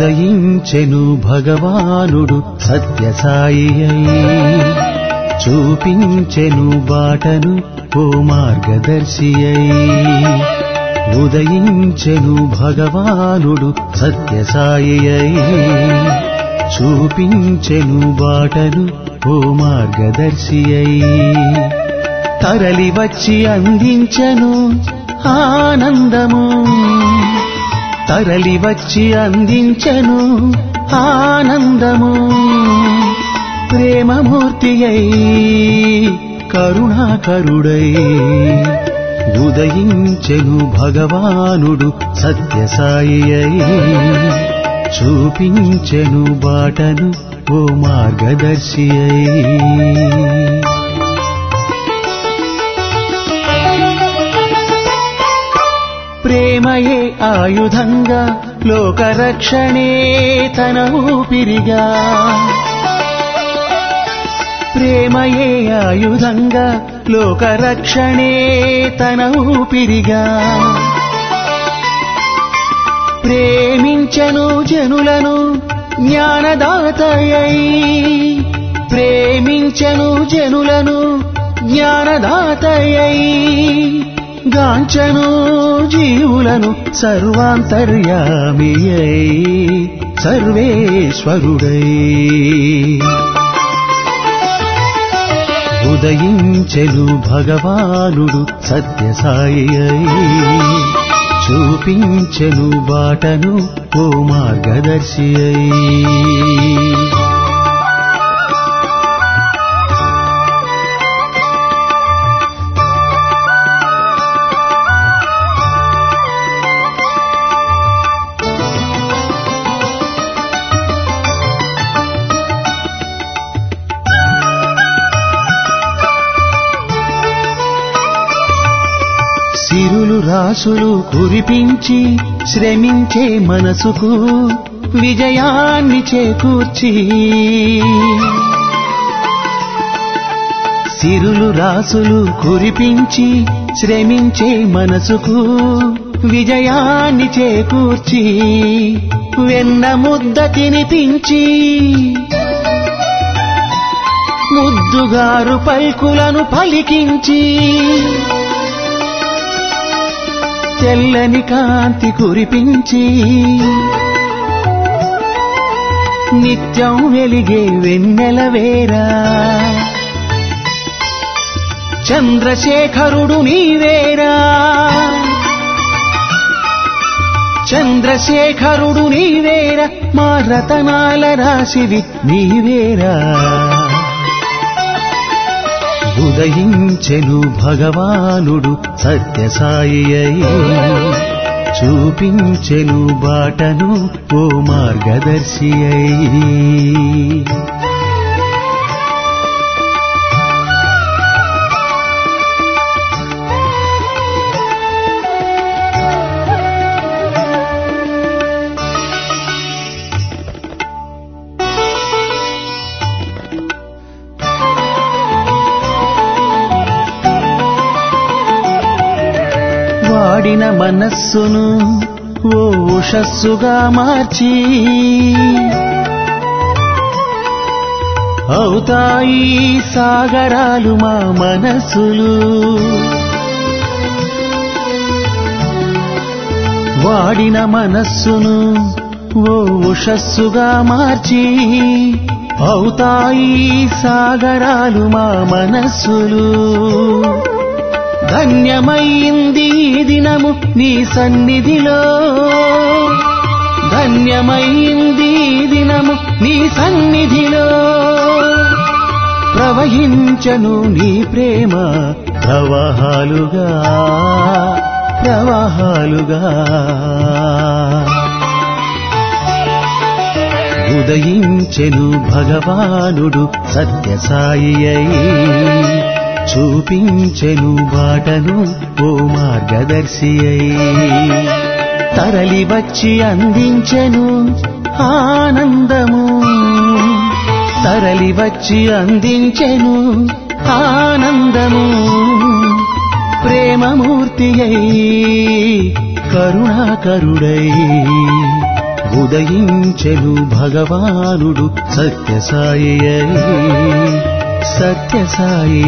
ఉదయించెను భగవానుడు సత్యసాయి అయి చూపించెను బాటను ఓ మార్గదర్శి అయి ఉదయించెను భగవానుడు సత్యసాయి అయి చూపించెను బాటను ఓ మార్గదర్శి అయి తరలి వచ్చి అందించను ఆనందము తరలి వచ్చి అందించను ఆనందము ప్రేమమూర్తి అయి కరుణాకరుడై ఉదయించెను భగవానుడు సత్యసాయి అయి చూపించెను బాటను ఓ మార్గదర్శి అయి ప్రేమయే ఆయుధంగా లోకరక్షణే తన ఊపిరిగా ప్రేమయే ఆయుధంగా లోకరక్షణే తన ఊపిరిగా ప్రేమించను జనులను జ్ఞానదాతయై ప్రేమించను జనులను జ్ఞానదాతయై గాంచను జీవులను సర్వాంతర్యామియై సర్వేశ్వరుడై ఉదయించెను భగవానుడు సత్యసాయి అయి చూపించెను బాటను ఓ మార్గదర్శి అయి సిరులు రాసులు కురిపించి శ్రమించే మనసుకు విజయాన్ని చేకూర్చి సిరులు రాసులు కురిపించి శ్రమించే మనసుకు విజయాన్ని చేకూర్చి వెన్న ముద్ద తినిపించి ముద్దుగారు పల్కులను పలికించి తెల్లని కాంతి కురిపించి నిత్యం వెలిగే వెన్నెల వేరా చంద్రశేఖరుడు నీవేరా చంద్రశేఖరుడు నీవేరా మా రతనాల రాశివి నీవేరా ఉదయించెను భగవానుడు సత్యసాయి అయి చూపించెను బాటను ఓ మార్గదర్శి అయి వాడిన మనస్సును ఓ ఉషస్సుగా మార్చి అవుతాయి సాగరాలు మా మనసులు వాడిన మనస్సును ఓ ఉషస్సుగా మార్చి అవుతాయి సాగరాలు మా మనస్సులు ధన్యమైంది ఈ దినము నీ సన్నిధిలో ధన్యమైంది ఈ దినము నీ సన్నిధిలో ప్రవహించను నీ ప్రేమ ప్రవాహాలుగా ప్రవాహాలుగా ఉదయించెను భగవానుడు సత్యసాయి అయి చూపించెను బాటను ఓ మార్గదర్శి అయి తరలి వచ్చి అందించెను ఆనందము తరలి వచ్చి అందించెను ఆనందము ప్రేమమూర్తి అయి కరుణాకరుడై ఉదయించెను భగవానుడు సత్యసాయి సత్యసాయి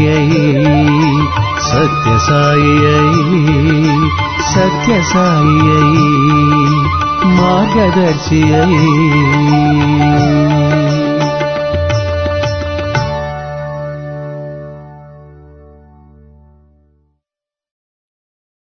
సత్యసాయి సత్యసాయి మార్గదర్శి